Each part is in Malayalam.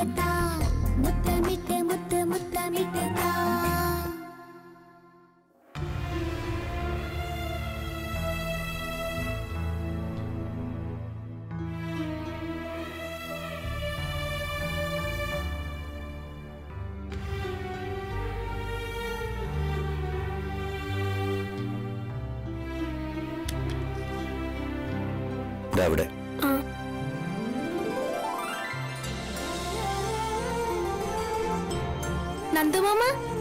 താ മുത്തമിട്ട് മുത്ത് മുത്തമിട്ട് താ ദാ അവിടെ ആ നന്ദുമാമ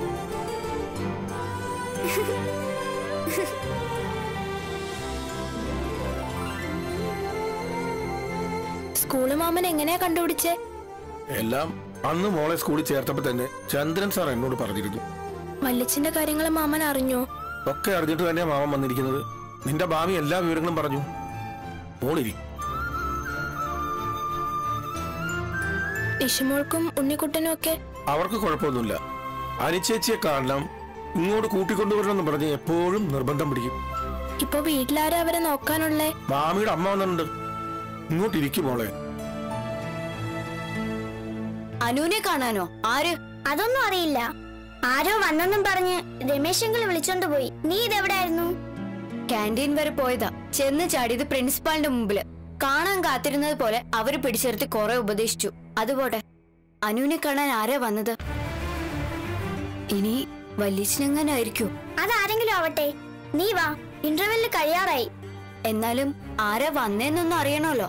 സ്കൂള് മാമൻ എങ്ങനെയാ കണ്ടുപിടിച്ചേ എല്ലാം അന്ന് മോളെ സ്കൂളിൽ ചേർത്തപ്പോ തന്നെ ചന്ദ്രൻ സാർ എന്നോട് പറഞ്ഞിരുന്നു വല്യച്ഛന്റെ കാര്യങ്ങൾ മാമൻ അറിഞ്ഞോ ഒക്കെ അറിഞ്ഞിട്ട് തന്നെയാ മാമൻ വന്നിരിക്കുന്നത് നിന്റെ ഭാവി എല്ലാ വിവരങ്ങളും പറഞ്ഞു മോളിരി നിഷമോൾക്കും ഉണ്ണിക്കുട്ടനും ഒക്കെ അവർക്ക് കുഴപ്പമൊന്നുമില്ല അനിച്ചേച്ചിയെ കാണണം ഇങ്ങോട്ട് കൂട്ടിക്കൊണ്ടുവരണമെന്ന് പറഞ്ഞ് എപ്പോഴും നിർബന്ധം പിടിക്കും ഇപ്പൊ വീട്ടിലാരാ അവരെ നോക്കാനുള്ളേ മാമിയുടെ അമ്മ വന്നിട്ടുണ്ട് ഇങ്ങോട്ട് ഇരിക്കും മോളെ അനുവിനെ കാണാനോ ആര് അതൊന്നും അറിയില്ല ആരോ വന്നെന്നും പറഞ്ഞ് രമേശെങ്കിൽ വിളിച്ചോണ്ട് പോയി നീ ഇതെവിടായിരുന്നു ക്യാൻറ്റീൻ വരെ പോയതാ ചെന്ന് ചാടിയത് പ്രിൻസിപ്പാളിന്റെ മുമ്പില് കാണാൻ കാത്തിരുന്നത് പോലെ അവര് പിടിച്ചെടുത്ത് കുറെ ഉപദേശിച്ചു അതുപോട്ടെ അനുവിനെ കാണാൻ ആരാ വന്നത് ഇനി വല്യച്ഛനെങ്ങനായിരിക്കോ അതാരെങ്കിലും ആവട്ടെ നീ വാ ഇന്റർവെല്ലിൽ കഴിയാറായി എന്നാലും ആരാ വന്നേന്നൊന്നും അറിയണമല്ലോ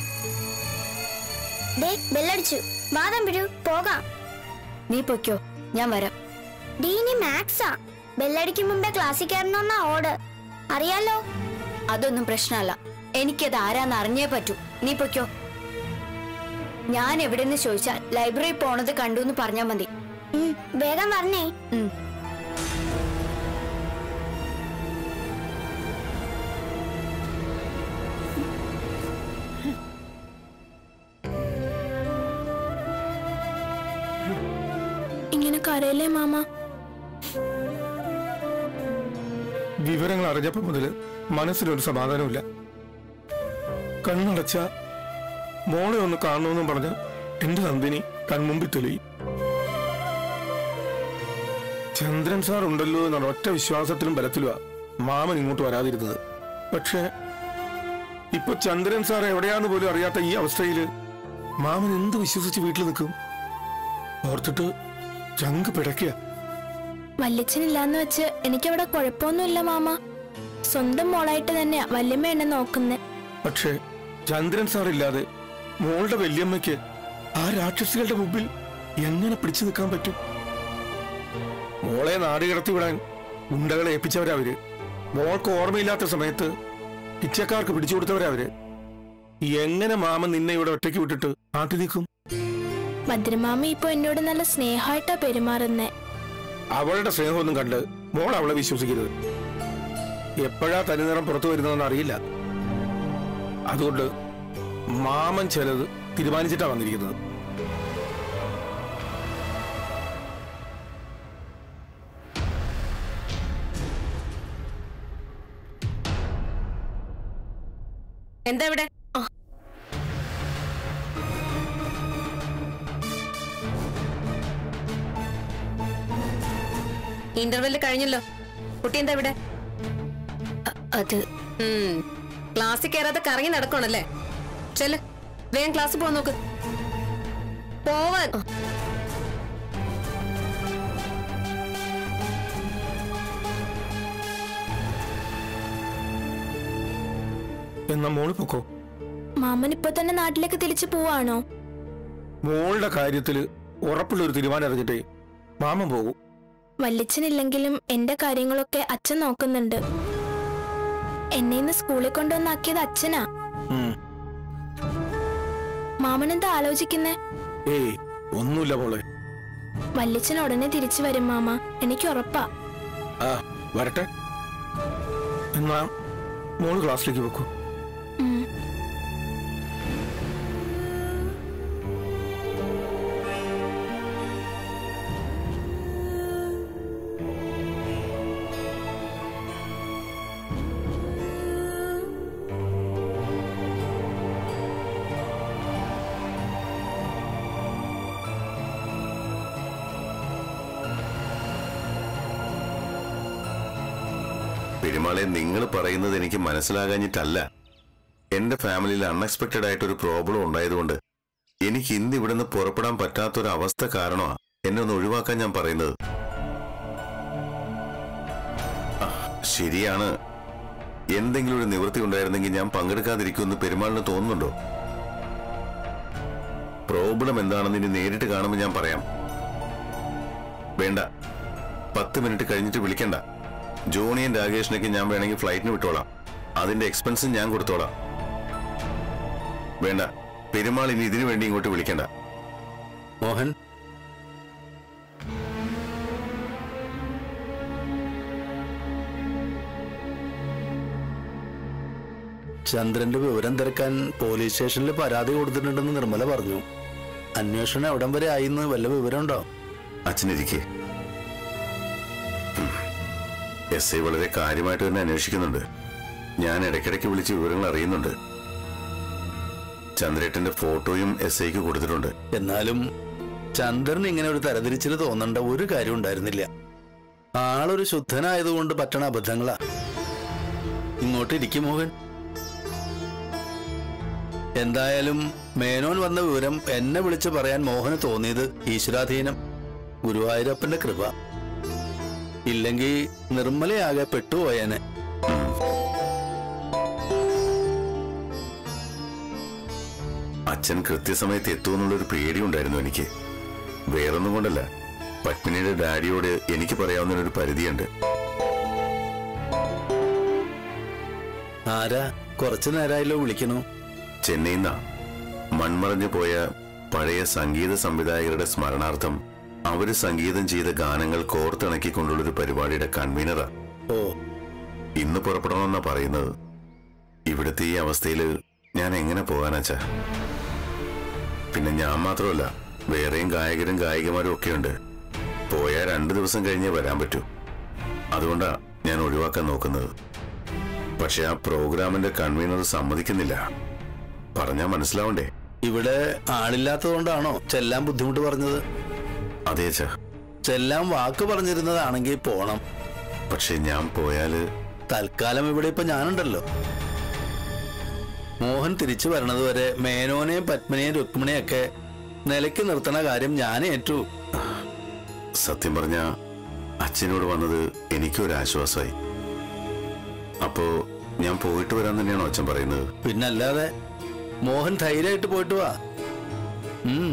ദേ ബെല്ലടിച്ചു വാദം വിടൂ പോകാം നീ പൊയ്ക്കോ ഞാൻ വരാം ഡീനി മാക്സാ ബെല്ലടിക്കും മുമ്പേ ക്ലാസ്സിൽ കയറണമെന്നാ ഓർഡർ അറിയാലോ അതൊന്നും പ്രശ്നമല്ല എനിക്കത് ആരാന്ന് അറിഞ്ഞേ പറ്റൂ നീ പൊയ്ക്കോ ഞാൻ എവിടെന്ന് ചോദിച്ചാൽ ലൈബ്രറി പോണത് കണ്ടു എന്ന് പറഞ്ഞാൽ മതി ഉം, വേഗം വരണേ ഉം. ഇങ്ങനെ കരയില്ലേ മാമ വിവരങ്ങൾ അറിഞ്ഞപ്പോ മുതല് മനസ്സിലൊരു സമാധാനമില്ല കണ്ണടച്ച മോളെ ഒന്ന് കാണണമെന്നും പറഞ്ഞ് എന്റെ നന്ദിനി കൺമുമ്പിൽ തെളിയും ചന്ദ്രൻ സാർ ഉണ്ടല്ലോ എന്നുള്ള ഒറ്റ വിശ്വാസത്തിലും ബലത്തിലുമാ മാമൻ ഇങ്ങോട്ട് വരാതിരുന്നത് പക്ഷേ ഇപ്പൊ ചന്ദ്രൻ സാർ എവിടെയാന്ന് പോലും അറിയാത്ത ഈ അവസ്ഥയില് മാമൻ എന്ത് വിശ്വസിച്ച് വീട്ടിൽ നിൽക്കും ഓർത്തിട്ട് ചങ്ക് പിടയ്ക്കുക വല്യച്ഛനില്ലാന്ന് വെച്ച് എനിക്കവിടെ കുഴപ്പമൊന്നുമില്ല മാമ സ്വന്തം മോളായിട്ട് തന്നെയാ വല്യമ്മ എന്നെ നോക്കുന്നേ പക്ഷേ ചന്ദ്രൻ സാർ ഇല്ലാതെ മോളുടെ വല്യമ്മയ്ക്ക് ആ രാക്ഷസികളുടെ മുമ്പിൽ എങ്ങനെ പിടിച്ചു നിൽക്കാൻ പറ്റും മോളെ നാട് കടത്തി വിടാൻ ഗുണ്ടകളെ ഏൽപ്പിച്ചവരാ അവര് മോൾക്ക് ഓർമ്മയില്ലാത്ത സമയത്ത് പിച്ചക്കാർക്ക് പിടിച്ചു കൊടുത്തവരാ അവര് എങ്ങനെ മാമൻ നിന്നെ ഇവിടെ ഒറ്റയ്ക്ക് വിട്ടിട്ട് നാട്ടിൽ നിൽക്കും ഭദ്രമാമ ഇപ്പൊ എന്നോട് നല്ല സ്നേഹമായിട്ടാ പെരുമാറുന്നേ അവളുടെ സ്നേഹമൊന്നും കണ്ട് മോൾ അവളെ വിശ്വസിക്കരുത് എപ്പോഴാ തനിനിറം പുറത്തു വരുന്നതെന്ന് അറിയില്ല അതുകൊണ്ട് മാമൻ ചിലത് തീരുമാനിച്ചിട്ടാ വന്നിരിക്കുന്നത് എന്താ ഇവിടെ ഇന്റർവെല് കഴിഞ്ഞല്ലോ കുട്ടി എന്താ ഇവിടെ അത് ഉം. ക്ലാസ്സിൽ കയറാതെ കറങ്ങി നടക്കണല്ലേ ചെല് വേഗം ക്ലാസ്സിൽ പോവാൻ നോക്ക് പോവാൻ എന്നാ മോള് പൊക്കോ മാമൻ ഇപ്പൊ തന്നെ നാട്ടിലേക്ക് തിരിച്ചു പോവാണോ മോളുടെ കാര്യത്തില് ഉറപ്പുള്ള ഒരു തീരുമാനം അറിഞ്ഞിട്ടേ മാമൻ പോകും വല്യച്ഛനില്ലെങ്കിലും എന്റെ കാര്യങ്ങളൊക്കെ അച്ഛൻ നോക്കുന്നുണ്ട് എന്നെ ഇന്ന് സ്കൂളിൽ കൊണ്ടുവന്നാക്കിയത് അച്ഛനാ ഉം. മാമൻ എന്താ ആലോചിക്കുന്നേ ഏയ് ഒന്നുമില്ല മോളെ വല്യച്ഛൻ ഉടനെ തിരിച്ചു വരും മാമ എനിക്ക് ഉറപ്പാ ആ വരട്ടെ എന്നാ മോള് ക്ലാസ്സിലേക്ക് വെക്കൂ ഉം. പെരുമാളെ നിങ്ങൾ പറയുന്നത് എനിക്ക് മനസ്സിലാകാഞ്ഞിട്ടല്ല എന്റെ ഫാമിലിയിൽ അൺഎക്സ്പെക്റ്റഡ് ആയിട്ട് ഒരു പ്രോബ്ലം ഉണ്ടായതുകൊണ്ട് എനിക്ക് ഇന്ന് ഇവിടുന്ന് പുറപ്പെടാൻ പറ്റാത്തൊരു അവസ്ഥ കാരണമാ എന്നെ ഒന്ന് ഒഴിവാക്കാൻ ഞാൻ പറയുന്നത് ആ, ശരിയാണ് എന്തെങ്കിലും ഒരു നിവൃത്തി ഉണ്ടായിരുന്നെങ്കിൽ ഞാൻ പങ്കെടുക്കാതിരിക്കുമെന്ന് പെരുമാളിന് തോന്നുന്നുണ്ടോ പ്രോബ്ലം എന്താണെന്ന് ഇനി നേരിട്ട് കാണുമ്പോൾ ഞാൻ പറയാം വേണ്ട പത്ത് മിനിറ്റ് കഴിഞ്ഞിട്ട് വിളിക്കണ്ട ജോണിയും രാകേഷിനൊക്കെ ഞാൻ വേണമെങ്കിൽ ഫ്ലൈറ്റിന് വിട്ടോളാം അതിന്റെ എക്സ്പെൻസും ഞാൻ കൊടുത്തോളാം വേണ്ട പെരുമാൾ ഇനി ഇതിനു വേണ്ടി ഇങ്ങോട്ട് വിളിക്കണ്ട മോഹൻ ചന്ദ്രന്റെ വിവരം തിരക്കാൻ പോലീസ് സ്റ്റേഷനിൽ പരാതി കൊടുത്തിട്ടുണ്ടെന്ന് നിർമ്മല പറഞ്ഞു അന്വേഷണം എവിടം വരെ ആയിന്ന് വല്ല വിവരമുണ്ടോ അച്ഛനിരിക്കെ എസ് ഐ വളരെ കാര്യമായിട്ട് തന്നെ അന്വേഷിക്കുന്നുണ്ട് ഞാൻ ഇടയ്ക്കിടയ്ക്ക് വിളിച്ച് വിവരങ്ങൾ അറിയുന്നുണ്ട് ചന്ദ്രേട്ടന്റെ ഫോട്ടോയും എസ് ഐക്ക് കൊടുത്തിട്ടുണ്ട് എന്നാലും ചന്ദ്രൻ ഇങ്ങനെ ഒരു തരതിരിച്ചിൽ തോന്നേണ്ട ഒരു കാര്യം ഉണ്ടായിരുന്നില്ല ആളൊരു ശുദ്ധനായതുകൊണ്ട് പറ്റണ അബദ്ധങ്ങളാ ഇങ്ങോട്ട് ഇരിക്കും മോഹൻ എന്തായാലും മേനോൻ വന്ന വിവരം എന്നെ വിളിച്ചു പറയാൻ മോഹന് തോന്നിയത് ഈശ്വരാധീനം ഗുരുവായൂരപ്പന്റെ കൃപ ഇല്ലെങ്കിൽ നിർമ്മലയാകെ പെട്ടുപോയേനെ അച്ഛൻ കൃത്യസമയത്ത് എത്തുമെന്നുള്ളൊരു പേടിയുണ്ടായിരുന്നു എനിക്ക് വേറൊന്നും കൊണ്ടല്ല പത്മിനിയുടെ ഡാഡിയോട് എനിക്ക് പറയാവുന്നൊരു പരിധിയുണ്ട് ആരാ കുറച്ചു നേരമായല്ലോ വിളിക്കണു ചെന്നൈയിൽ നിന്നാ മൺമറഞ്ഞു പോയ പഴയ സംഗീത സംവിധായകരുടെ സ്മരണാർത്ഥം അവര് സംഗീതം ചെയ്ത ഗാനങ്ങൾ കോർത്തിണക്കിക്കൊണ്ടുള്ളൊരു പരിപാടിയുടെ കൺവീനറാ ഓ ഇന്ന് പുറപ്പെടണമെന്നാ പറയുന്നത് ഇവിടുത്തെ ഈ അവസ്ഥയിൽ ഞാൻ എങ്ങനെ പോകാനാച്ചാ പിന്നെ ഞാൻ മാത്രമല്ല വേറെയും ഗായകരും ഗായികമാരും ഒക്കെ ഉണ്ട് പോയാൽ രണ്ടു ദിവസം കഴിഞ്ഞേ വരാൻ പറ്റൂ അതുകൊണ്ടാ ഞാൻ ഒഴിവാക്കാൻ നോക്കുന്നത് പക്ഷെ ആ പ്രോഗ്രാമിന്റെ കൺവീനർ സമ്മതിക്കുന്നില്ല പറഞ്ഞാ മനസ്സിലാവണ്ടേ ഇവിടെ ആളില്ലാത്തതുകൊണ്ടാണോ ചെല്ലാൻ ബുദ്ധിമുട്ട് പറഞ്ഞത് അതേ ചാ ചെല്ലാൻ വാക്ക് പറഞ്ഞിരുന്നതാണെങ്കിൽ പോണം പക്ഷെ ഞാൻ പോയാല് തൽക്കാലം ഇവിടെ ഇപ്പൊ ഞാനുണ്ടല്ലോ മോഹൻ തിരിച്ചു വരണത് വരെ മേനോനെയും പത്മിനെയും രുക്മിണിയും ഒക്കെ നിലയ്ക്ക് നിർത്തണ കാര്യം ഞാൻ ഏറ്റു സത്യം പറഞ്ഞ അച്ഛനോട് വന്നത് എനിക്കൊരു ആശ്വാസമായി അപ്പോ ഞാൻ പോയിട്ട് വരാൻ തന്നെയാണോ അച്ഛൻ പറയുന്നത് പിന്നല്ലാതെ മോഹൻ ധൈര്യമായിട്ട് പോയിട്ട് വാ ഉം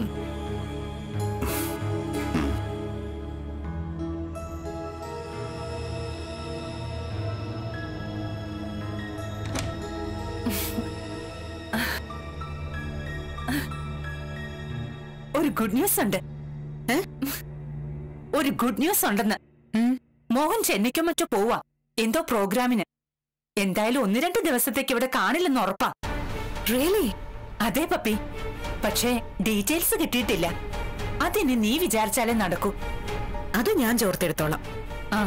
ഒരു ഗുഡ് ന്യൂസ് ഉണ്ട് ഏ? ഒരു ഗുഡ് ന്യൂസ് ഉണ്ടെന്ന് ഉം. മോഹൻ ചെന്നൈക്കോ മറ്റോ പോവാ എന്തോ പ്രോഗ്രാമിന് എന്തായാലും ഒന്ന് രണ്ട് ദിവസത്തേക്ക് ഇവിടെ കാണില്ലെന്ന് ഉറപ്പാ റിയലി അതെ പപ്പി പക്ഷേ ഡീറ്റെയിൽസ് കിട്ടിയിട്ടില്ല അതിന് നീ വിചാരിച്ചാലേ നടക്കൂ അത് ഞാൻ ചോർത്തെടുത്തോളാം ആ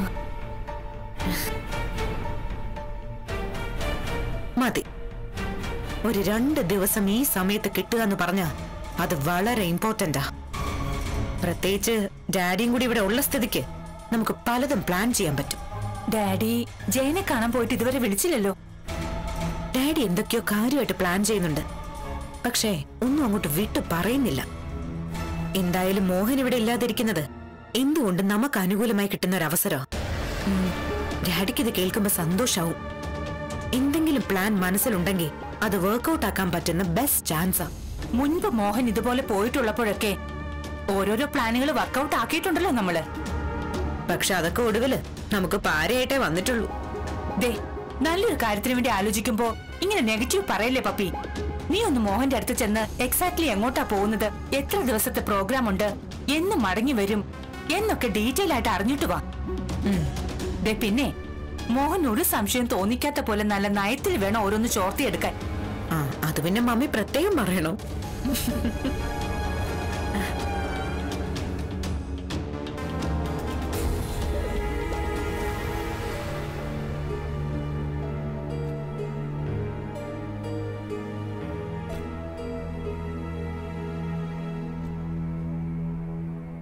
മതി ഒരു രണ്ട് ദിവസം ഈ സമയത്ത് കിട്ടുക എന്ന് പറഞ്ഞാ അത് വളരെ ഇമ്പോർട്ടന്റാ പ്രത്യേകിച്ച് ഡാഡിയും കൂടി ഇവിടെ ഉള്ള സ്ഥിതിക്ക് നമുക്ക് പലതും പ്ലാൻ ചെയ്യാൻ പറ്റും ഡാഡി ജയനെ കാണാൻ പോയിട്ട് ഇതുവരെ വിളിച്ചില്ലല്ലോ ഡാഡി എന്തൊക്കെയോ കാര്യമായിട്ട് പ്ലാൻ ചെയ്യുന്നുണ്ട് പക്ഷേ ഒന്നും അങ്ങോട്ട് വിട്ടു പറയുന്നില്ല എന്തായാലും മോഹൻ ഇവിടെ ഇല്ലാതിരിക്കുന്നത് എന്തുകൊണ്ട് നമുക്ക് അനുകൂലമായി കിട്ടുന്ന ഒരു അവസരം ഡാഡിക്ക് ഇത് കേൾക്കുമ്പോ സന്തോഷാവും എന്തെങ്കിലും പ്ലാൻ മനസ്സിലുണ്ടെങ്കിൽ അത് വർക്കൗട്ട് ആക്കാൻ പറ്റുന്ന ബെസ്റ്റ് ചാൻസാ മുൻപ് മോഹൻ ഇതുപോലെ പോയിട്ടുള്ളപ്പോഴൊക്കെ ഓരോരോ പ്ലാനുകൾ വർക്കൗട്ട് ആക്കിയിട്ടുണ്ടല്ലോ നമ്മള് പക്ഷെ അതൊക്കെ ഒടുവില് നമുക്ക് പാരയായിട്ടേ വന്നിട്ടുള്ളൂ ദേ നല്ലൊരു കാര്യത്തിന് വേണ്ടി ആലോചിക്കുമ്പോ ഇങ്ങനെ നെഗറ്റീവ് പറയല്ലേ പപ്പി നീ ഒന്ന് മോഹന്റെ അടുത്ത് ചെന്ന് എക്സാക്ട്ലി എങ്ങോട്ടാ പോകുന്നത് എത്ര ദിവസത്തെ പ്രോഗ്രാം ഉണ്ട് എന്ന് മടങ്ങി വരും എന്നൊക്കെ ഡീറ്റെയിൽ ആയിട്ട് അറിഞ്ഞിട്ട് വാ ഉം. ദേ പിന്നെ മോഹൻ ഒരു സംശയം തോന്നിക്കാത്ത പോലെ നല്ല നയത്തിൽ വേണം ഓരോന്ന് ചോർത്തിയെടുക്കാൻ ആ അത് പിന്നെ മമ്മി പ്രത്യേകം പറയണോ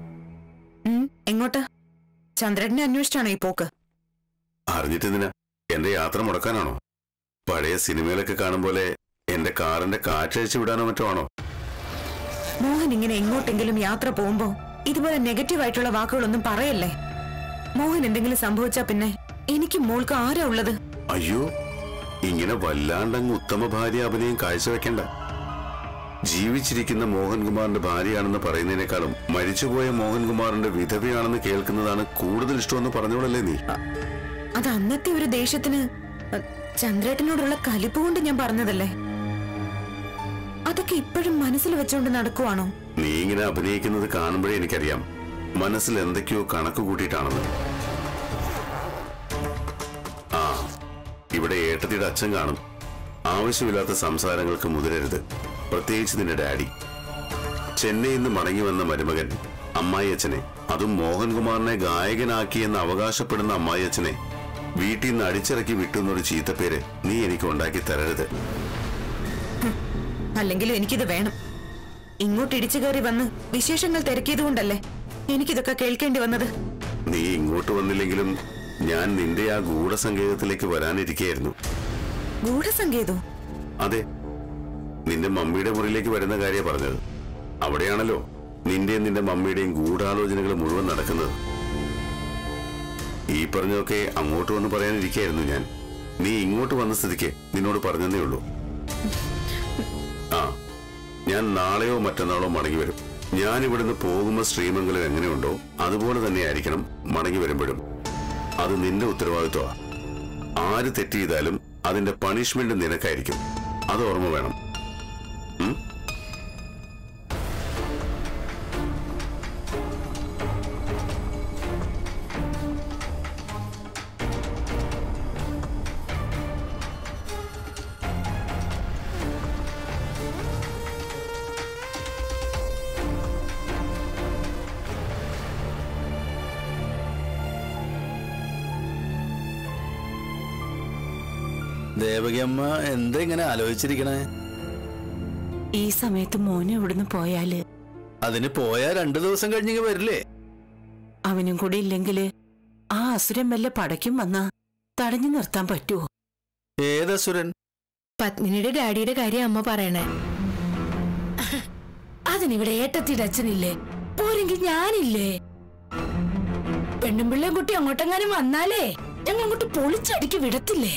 ഉം, എങ്ങോട്ടാ ചന്ദ്രനെ അന്വേഷിച്ചാണോ ഈ പോക്ക് അറിഞ്ഞിട്ടെന്തിനാ എന്റെ യാത്ര മുടക്കാനാണോ പഴയ സിനിമയിലൊക്കെ കാണും പോലെ എന്റെ കാറിന്റെ കാറ്റഴിച്ചു വിടാനോ മറ്റോ ആണോ മോഹൻ ഇങ്ങനെ എങ്ങോട്ടെങ്കിലും യാത്ര പോകുമ്പോ ഇതുപോലെ നെഗറ്റീവ് ആയിട്ടുള്ള വാക്കുകളൊന്നും പറയല്ലേ മോഹൻ എന്തെങ്കിലും സംഭവിച്ചാ പിന്നെ എനിക്ക് മോൾക്ക് ആരാ ഉള്ളത് അയ്യോ ഇങ്ങനെ വല്ലാണ്ടങ്ങ് ഉത്തമ ഭാര്യ അഭിനയം കാഴ്ചവെക്കണ്ട ജീവിച്ചിരിക്കുന്ന മോഹൻകുമാറിന്റെ ഭാര്യയാണെന്ന് പറയുന്നതിനേക്കാളും മരിച്ചുപോയ മോഹൻകുമാറിന്റെ വിധവയാണെന്ന് കേൾക്കുന്നതാണ് കൂടുതൽ ഇഷ്ടമെന്ന് പറഞ്ഞോളല്ലേ നീ അത് അന്നത്തെ ഒരു ദേഷ്യത്തിന് അഹ്, ചന്ദ്രേട്ടനോടുള്ള കലിപ്പ് കൊണ്ട് ഞാൻ പറഞ്ഞതല്ലേ അതൊക്കെ ഇപ്പോഴും മനസ്സിൽ വെച്ചുകൊണ്ട് നടക്കുവാണോ നീ ഇങ്ങനെ അഭിനയിക്കുന്നത് കാണുമ്പോഴേ എനിക്കറിയാം മനസ്സിൽ എന്തൊക്കെയോ കണക്ക് കൂട്ടിയിട്ടാണെന്ന് ആ ഇവിടെ ഏട്ടത്തിയുടെ അച്ഛൻ കാണും ആവശ്യമില്ലാത്ത സംസാരങ്ങൾക്ക് മുതിരരുത് പ്രത്യേകിച്ച് നിന്റെ ഡാഡി ചെന്നൈയിൽ നിന്ന് മടങ്ങി വന്ന മരുമകൻ അമ്മായി അച്ഛനെ അതും മോഹൻകുമാറിനെ ഗായകനാക്കിയെന്ന് അവകാശപ്പെടുന്ന അമ്മായി അച്ഛനെ വീട്ടിൽ നിന്ന് അടിച്ചിറക്കി വിട്ടുന്നൊരു ചീത്തപ്പേര് നീ എനിക്ക് ഉണ്ടാക്കി തരരുത് അല്ലെങ്കിലും എനിക്കിത് വേണം ഇങ്ങോട്ട് ഇടിച്ചു കയറി വന്ന് വിശേഷങ്ങൾ തിരക്കിയതുകൊണ്ടല്ലേ എനിക്കിതൊക്കെ കേൾക്കേണ്ടി വന്നത് നീ ഇങ്ങോട്ട് വന്നില്ലെങ്കിലും ഞാൻ നിന്റെ ആ ഗൂഢസങ്കേതത്തിലേക്ക് വരാനിരിക്കുകയായിരുന്നു ഗൂഢസങ്കേതോ അതെ നിന്റെ മമ്മിയുടെ മുറിയിലേക്ക് വരുന്ന കാര്യം പറഞ്ഞത് അവിടെയാണല്ലോ നിന്റെയും നിന്റെ മമ്മിയുടെയും ഗൂഢാലോചനകൾ മുഴുവൻ നടക്കുന്നത് ഈ പറഞ്ഞതൊക്കെ അങ്ങോട്ട് വന്ന് പറയാനിരിക്കായിരുന്നു ഞാൻ നീ ഇങ്ങോട്ട് വന്ന സ്ഥിതിക്ക് നിന്നോട് പറഞ്ഞതേ ഉള്ളൂ ആ ഞാൻ നാളെയോ മറ്റന്നാളോ മടങ്ങി വരും ഞാൻ ഇവിടുന്ന് പോകുമ്പോൾ ശ്രീമംഗലം എങ്ങനെയുണ്ടോ അതുപോലെ തന്നെ ആയിരിക്കണം മടങ്ങി വരുമ്പോഴും അത് നിന്റെ ഉത്തരവാദിത്വമാണ് ആര് തെറ്റ് ചെയ്താലും അതിന്റെ പണിഷ്മെന്റ് നിനക്കായിരിക്കും അത് ഓർമ്മ വേണം ഉം? ദേവകിയമ്മ എന്താ ഇങ്ങനെ ആലോചിച്ചിരിക്കണേ ഈ സമയത്ത് മോന് ഇവിടുന്ന് പോയാല് അതിന് പോയാ രണ്ടു ദിവസം കഴിഞ്ഞെങ്കിൽ വരില്ലേ അവനും കൂടി ഇല്ലെങ്കില് ആ അസുരം വല്ല പടയ്ക്കും വന്നാ തടഞ്ഞു നിർത്താൻ പറ്റുമോ ഏതസുരൻ പത്മിനിയുടെ ഡാഡിയുടെ കാര്യം അമ്മ പറയണേ അതിനിവിടെ ഏട്ടത്തിയുടെ അച്ഛനില്ലേ പോരെങ്കിൽ ഞാനില്ലേ പെണ്ണും പിള്ളേം കുട്ടി അങ്ങോട്ടെങ്ങാനും വന്നാലേ ഞങ്ങൾ അങ്ങോട്ട് പൊളിച്ചടിക്ക് വിടത്തില്ലേ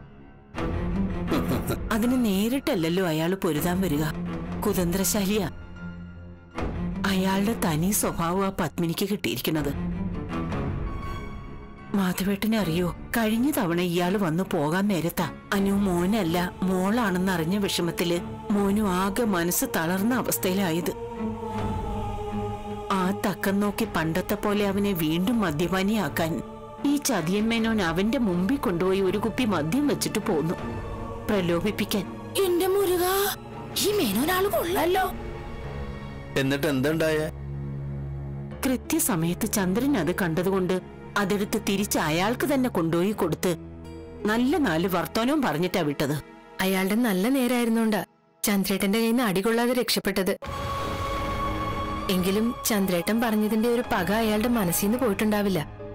അതിന് നേരിട്ടല്ലല്ലോ അയാള് പൊരുതാൻ വരിക കുതന്ത്രശാലിയാ അയാളുടെ തനി സ്വഭാവം ആ പത്മിനിക്ക് കിട്ടിയിരിക്കുന്നത് മാധവേട്ടനെ അറിയോ കഴിഞ്ഞ തവണ ഇയാള് വന്നു പോകാൻ നേരത്താ അനു മോനല്ല മോളാണെന്ന് അറിഞ്ഞ വിഷമത്തില് മോനു ആകെ മനസ്സ് തളർന്ന അവസ്ഥയിലായത് ആ തക്കം നോക്കി പണ്ടത്തെ പോലെ അവനെ വീണ്ടും മദ്യപാനിയാക്കാൻ ഈ ചതിയമ്മേനോൻ അവന്റെ മുമ്പിൽ കൊണ്ടുപോയി ഒരു കുപ്പി മദ്യം വെച്ചിട്ട് പോന്നു പ്രലോഭിപ്പിക്കാൻ എന്റെ മുരുക ഈ മേനോനാള് കൊള്ളല്ലോ എന്നിട്ട് എന്തുണ്ടായേ കൃത്യസമയത്ത് ചന്ദ്രൻ അത് കണ്ടതുകൊണ്ട് അതെടുത്ത് തിരിച്ച് അയാൾക്ക് തന്നെ കൊണ്ടുപോയി കൊടുത്ത് നല്ല നാല് വർത്തമാനവും പറഞ്ഞിട്ടാ വിട്ടത് അയാളുടെ നല്ല നേരായിരുന്നോണ്ടാ ചന്ദ്രേട്ടന്റെ കയ്യിൽ നിന്ന് അടികൊള്ളാതെ രക്ഷപ്പെട്ടത് എങ്കിലും ചന്ദ്രേട്ടൻ പറഞ്ഞതിന്റെ ഒരു പക അയാളുടെ മനസ്സിൽ നിന്ന് പോയിട്ടുണ്ടാവില്ല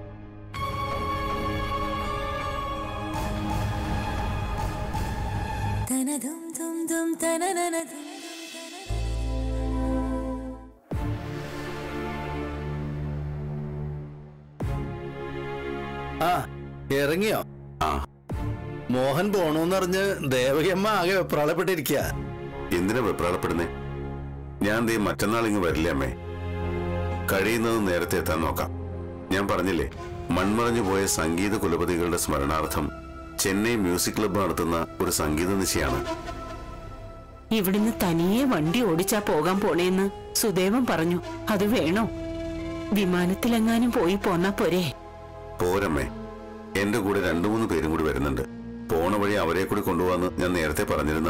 ആ ഇറങ്ങിയോ ആ മോഹൻ പോണോന്നറിഞ്ഞ് ദേവകിയമ്മ ആകെ വെപ്രാളപ്പെട്ടിരിക്കുക എന്തിനാ വെപ്രാളപ്പെടുന്നേ ഞാൻ ദേ മറ്റന്നാൾ ഇങ്ങ് വരില്ലേ അമ്മേ കഴിയുന്നത് നേരത്തെ എത്താൻ നോക്കാം ഞാൻ പറഞ്ഞില്ലേ മൺമറഞ്ഞു പോയ സംഗീത കുലപതികളുടെ സ്മരണാർത്ഥം ചെന്നൈ മ്യൂസിക് ക്ലബ്ബ് നടത്തുന്ന ഒരു സംഗീത നിശയാണ് ഇവിടുന്ന് തനിയെ വണ്ടി ഓടിച്ചാ പോകാൻ പോണേന്ന് സുദേവൻ പറഞ്ഞു അത് വേണോ വിമാനത്തിലെങ്ങാനും പോയി പോന്നാ പോരെ പോരമ്മേ എന്റെ കൂടെ രണ്ടു മൂന്ന് പേരും കൂടി വരുന്നുണ്ട് പോണ വഴി അവരെ കൂടി കൊണ്ടുപോകാന്ന് ഞാൻ നേരത്തെ പറഞ്ഞിരുന്ന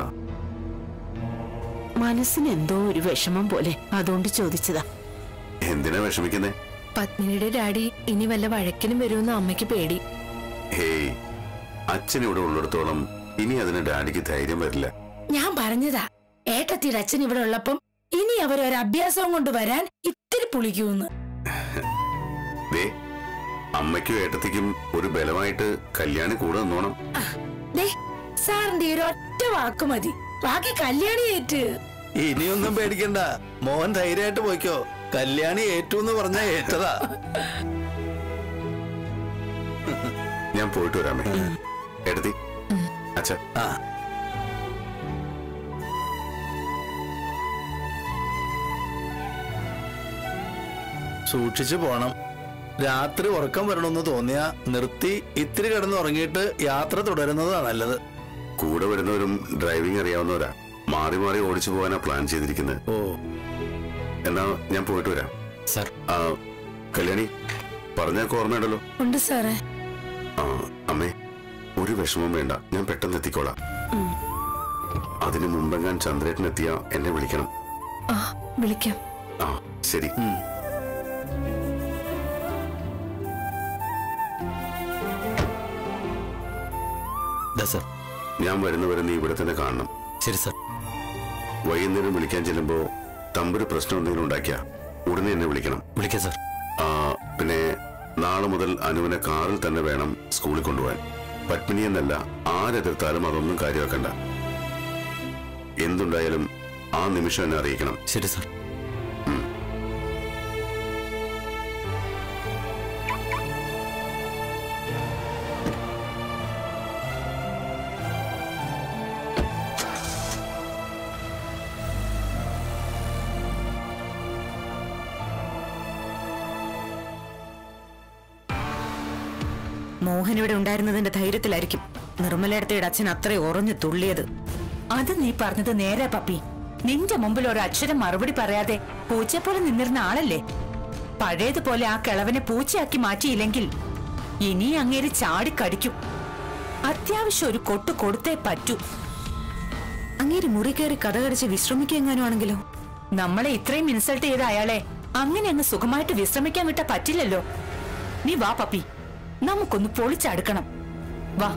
മനസ്സിന് എന്തോ ഒരു വിഷമം പോലെ അതുകൊണ്ട് ചോദിച്ചതാ എന്തിനാ വിഷമിക്കുന്നേ പത്മിനിയുടെ ഡാഡി ഇനി വല്ല വഴക്കിനും വരുമെന്ന് അമ്മയ്ക്ക് പേടി ഹേയ് അച്ഛൻ ഇവിടെ ഉള്ളിടത്തോളം ഇനി അതിന് ഡാഡിക്ക് ധൈര്യം വരില്ല ഞാൻ പറഞ്ഞതാ ഏട്ടത്തിയുടെ അച്ഛൻ ഇവിടെ ഉള്ളപ്പം ഇനി അവരൊരു അഭ്യാസവും കൊണ്ട് വരാൻ ഇത്തിരി പുളിക്കൂന്ന് ദേ അമ്മയ്ക്കും ഏട്ടത്തിക്കും ഒരു ബലമായിട്ട് കല്യാണി കൂടെ നിന്നോണം ദേ സാറിന്റെ ഈ ഒരു ഒറ്റ വാക്ക് മതി ബാക്കി കല്യാണി ഏറ്റ് ഇനിയൊന്നും പേടിക്കണ്ട മോൻ ധൈര്യമായിട്ട് പോയിക്കോ കല്യാണി ഏറ്റു എന്ന് പറഞ്ഞ ഏറ്റതാ ഞാൻ പോയിട്ട് വരാമേ ഏട്ടത്തി അച്ഛ ആ സൂക്ഷിച്ചു പോണം രാത്രി ഉറക്കം വരണമെന്ന് തോന്നിയ നിർത്തി ഇത്തിരി കിടന്ന് ഉറങ്ങിയിട്ട് യാത്ര തുടരുന്നതാ നല്ലത് കൂടെ വരുന്നവരും ഡ്രൈവിംഗ് അറിയാവുന്നവരാ മാറി മാറി ഓടിച്ചു പോകാനാ പ്ലാൻ ചെയ്തിരിക്കുന്നത് ഓ എന്നാ ഞാൻ പോയിട്ട് വരാം സർ ആ കല്യാണി പറഞ്ഞൊക്കെ ഓർമ്മയുണ്ടല്ലോ ഉണ്ട് സാറേ ആ അമ്മേ ഒരു വിഷമവും വേണ്ട ഞാൻ പെട്ടെന്ന് എത്തിക്കോളാം അതിനു മുമ്പെങ്ങാൻ ചന്ദ്രേട്ടൻ എത്തിയ എന്നെ വിളിക്കണം ആ വിളിക്കാം ആ ശരി സർ ഞാൻ വരുന്നവരെ നീ ഇവിടെ തന്നെ കാണണം ശരി സർ വൈകുന്നേരം വിളിക്കാൻ ചെല്ലുമ്പോ തമ്പൊരു പ്രശ്നം എന്തെങ്കിലും ഉണ്ടാക്കിയ ഉടനെ എന്നെ വിളിക്കണം വിളിക്കാം സർ ആ പിന്നെ നാളെ മുതൽ അനുവിനെ കാറിൽ തന്നെ വേണം സ്കൂളിൽ കൊണ്ടുപോകാൻ പത്മിനി എന്നല്ല ആരെതിർത്താലും അതൊന്നും കാര്യമാക്കണ്ട എന്തുണ്ടായാലും ആ നിമിഷം എന്നെ അറിയിക്കണം ശരി സർ മോഹൻ ഇവിടെ ഉണ്ടായിരുന്നതിന്റെ ധൈര്യത്തിലായിരിക്കും നിർമ്മലയിടത്തയുടെ അച്ഛൻ അത്ര ഉറഞ്ഞു തുള്ളിയത് അത് നീ പറഞ്ഞത് നേരെ പപ്പി നിന്റെ മുമ്പിൽ ഒരു അക്ഷരം മറുപടി പറയാതെ പൂച്ചയെ പോലെ നിന്നിരുന്ന ആളല്ലേ പഴയതുപോലെ ആ കിളവനെ പൂച്ചയാക്കി മാറ്റിയില്ലെങ്കിൽ ഇനി അങ്ങേര് ചാടിക്കടിക്കും അത്യാവശ്യം ഒരു കൊട്ട് കൊടുത്തേ പറ്റൂ അങ്ങേര് മുറി കയറി കഥ കടിച്ച് വിശ്രമിക്കെങ്ങാനും ആണെങ്കിലോ നമ്മളെ ഇത്രയും ഇൻസൾട്ട് ചെയ്ത അയാളെ അങ്ങനെ അങ്ങ് സുഖമായിട്ട് വിശ്രമിക്കാൻ വിട്ട പറ്റില്ലല്ലോ നീ വാ പപ്പി നമുക്കൊന്ന് പൊളിച്ചടുക്കണം വാ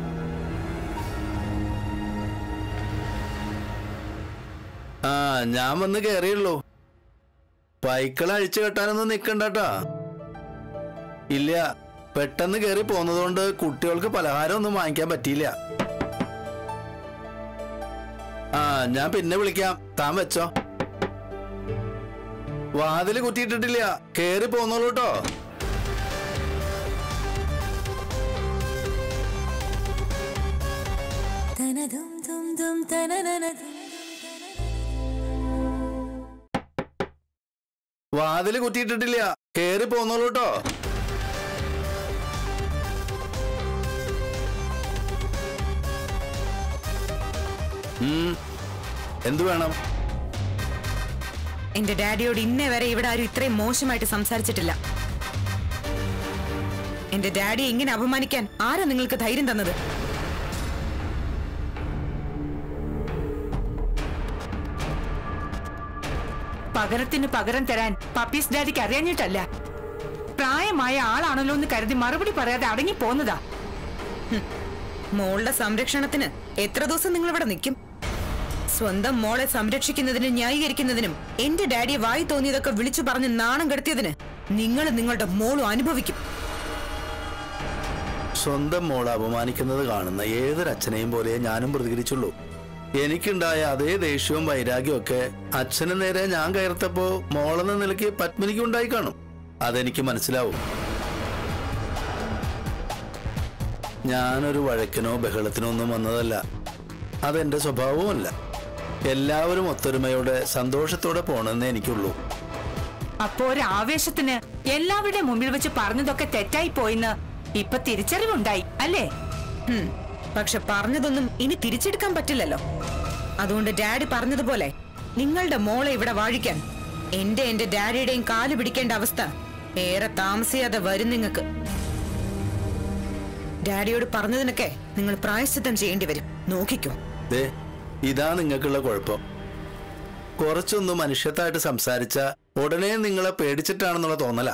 ആ ഞാൻ വന്ന് കയറിയുള്ളൂ പൈക്കൾ അഴിച്ചു കെട്ടാനൊന്നും നിക്കണ്ടട്ടാ ഇല്ല പെട്ടെന്ന് കയറി പോന്നതുകൊണ്ട് കുട്ടികൾക്ക് പലഹാരം ഒന്നും വാങ്ങിക്കാൻ പറ്റിയില്ല ആ ഞാൻ പിന്നെ വിളിക്കാം താൻ വെച്ചോ വാതില് കുത്തിയിട്ടിട്ടില്ല കേറി പോന്നോളൂ കേട്ടോ വാതില് കുത്തിയിട്ടിട്ടില്ല കേറി പോന്നോളൂ കേട്ടോ ഉം. എന്തു വേണം എന്റെ ഡാഡിയോട് ഇന്നേ വരെ ഇവിടെ ആരും ഇത്രയും മോശമായിട്ട് സംസാരിച്ചിട്ടില്ല എന്റെ ഡാഡിയെ ഇങ്ങനെ അപമാനിക്കാൻ ആരാ നിങ്ങൾക്ക് ധൈര്യം തന്നത് പകരത്തിന് പകരം തരാൻ പപ്പീസ് ഡാഡിക്ക് അറിയാഞ്ഞിട്ടല്ല പ്രായമായ ആളാണല്ലോ എന്ന് കരുതി മറുപടി പറയാതെ അടങ്ങി പോന്നതാ മോളുടെ സംരക്ഷണത്തിന് എത്ര ദിവസം നിങ്ങൾ ഇവിടെ നിൽക്കും സ്വന്തം മോളെ സംരക്ഷിക്കുന്നതിനും ന്യായീകരിക്കുന്നതിനും എന്റെ ഡാഡിയെ വായി തോന്നിയതൊക്കെ വിളിച്ചു പറഞ്ഞ് നാണം കെടുത്തിയതിന് നിങ്ങൾ നിങ്ങളുടെ മോളും അനുഭവിക്കും സ്വന്തം മോളെ അപമാനിക്കുന്നത് കാണുന്ന ഏതൊരച്ഛനെയും പോലെ ഞാനും പ്രതികരിച്ചുള്ളൂ എനിക്കുണ്ടായ അതേ ദേഷ്യവും വൈരാഗ്യവും ഒക്കെ അച്ഛന് നേരെ ഞാൻ കയർത്തപ്പോ മോളെന്ന നിലയ്ക്ക് പത്മിനിക്ക് ഉണ്ടായി കാണും അതെനിക്ക് മനസ്സിലാവും ഞാനൊരു വഴക്കിനോ ബഹളത്തിനോ ഒന്നും വന്നതല്ല അതെന്റെ സ്വഭാവവുമല്ല എല്ലാവരും ഒത്തൊരുമയോടെ സന്തോഷത്തോടെ പോണെന്നേ എനിക്കുള്ളൂ അപ്പോ ഒരു ആവേശത്തിന് എല്ലാവരുടെയും മുമ്പിൽ വെച്ച് പറഞ്ഞതൊക്കെ തെറ്റായി പോയിന്ന് ഇപ്പൊ തിരിച്ചറിവുണ്ടായി അല്ലേ ഹും, പക്ഷെ പറഞ്ഞതൊന്നും ഇനി തിരിച്ചെടുക്കാൻ പറ്റില്ലല്ലോ അതുകൊണ്ട് ഡാഡി പറഞ്ഞതുപോലെ നിങ്ങളുടെ മോളെ ഇവിടെ വാഴിക്കാൻ എന്റെ എന്റെ ഡാഡിയുടെയും കാല് പിടിക്കേണ്ട അവസ്ഥ ഏറെ താമസിയാതെ വരും നിങ്ങൾക്ക് ഡാഡിയോട് പറഞ്ഞതിനൊക്കെ നിങ്ങൾ പ്രായശ്ചിത്തം ചെയ്യേണ്ടി വരും നോക്കിക്കോ ദേ ഇതാ നിങ്ങൾക്കുള്ള കുഴപ്പം കുറച്ചൊന്ന് മനുഷ്യത്തായിട്ട് സംസാരിച്ച ഉടനെ നിങ്ങളെ പേടിച്ചിട്ടാണെന്നുള്ള തോന്നല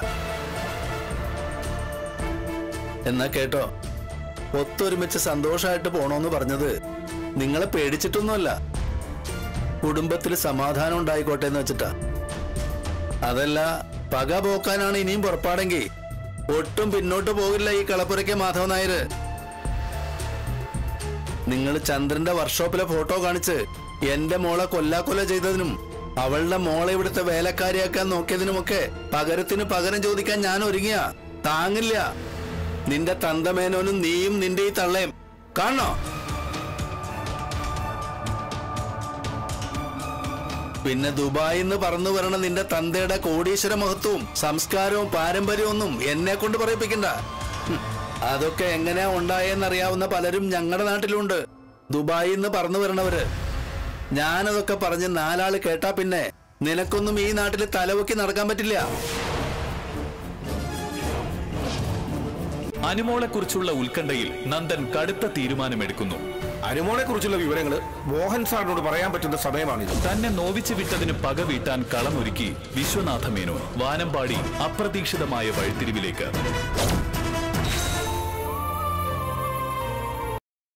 എന്നാ കേട്ടോ ഒത്തൊരുമിച്ച് സന്തോഷമായിട്ട് പോണോന്ന് പറഞ്ഞത് നിങ്ങളെ പേടിച്ചിട്ടൊന്നുമല്ല കുടുംബത്തിൽ സമാധാനം ഉണ്ടായിക്കോട്ടെ എന്ന് വെച്ചിട്ടാ അതല്ല പക പോക്കാനാണ് ഇനിയും പുറപ്പാടെങ്കിൽ ഒട്ടും പിന്നോട്ട് പോകില്ല ഈ കളപ്പുരയ്ക്ക് മാധവൻ നായർ നിങ്ങൾ ചന്ദ്രന്റെ വർക്ക്ഷോപ്പിലെ ഫോട്ടോ കാണിച്ച് എന്റെ മോളെ കൊല്ലാക്കൊല ചെയ്തതിനും അവളുടെ മോളെ ഇവിടുത്തെ വേലക്കാരിയാക്കാൻ നോക്കിയതിനുമൊക്കെ പകരത്തിന് പകരം ചോദിക്കാൻ ഞാൻ ഒരുങ്ങിയ താങ്ങില്ല നിന്റെ തന്തമേനോനും നീയും നിന്റെ ഈ തള്ളയും കാണണോ പിന്നെ ദുബായിൽ നിന്ന് പറന്നു വരണ നിന്റെ തന്തയുടെ കോടീശ്വര മഹത്വവും സംസ്കാരവും പാരമ്പര്യവും ഒന്നും എന്നെ കൊണ്ട് പറയിപ്പിക്കണ്ട ഹും, അതൊക്കെ എങ്ങനെയാ ഉണ്ടായെന്നറിയാവുന്ന പലരും ഞങ്ങളുടെ നാട്ടിലുണ്ട് ദുബായിൽ നിന്ന് പറന്നു വരണവര് ഞാനതൊക്കെ പറഞ്ഞ് നാലാള് കേട്ടാ പിന്നെ നിനക്കൊന്നും ഈ നാട്ടിൽ തലവൊക്കി നടക്കാൻ പറ്റില്ല അനുമോളെ കുറിച്ചുള്ള ഉത്കണ്ഠയിൽ നന്ദൻ കടുത്ത തീരുമാനമെടുക്കുന്നു അനുമോളെ കുറിച്ചുള്ള വിവരങ്ങൾ മോഹൻ സാറിനോട് പറയാൻ പറ്റുന്ന സമയമാണിത് തന്നെ നോവിച്ചു വിട്ടതിന് പക വീട്ടാൻ കളമൊരുക്കി വിശ്വനാഥ മേനോൻ വാനമ്പാടി അപ്രതീക്ഷിതമായ വഴിത്തിരിവിലേക്ക്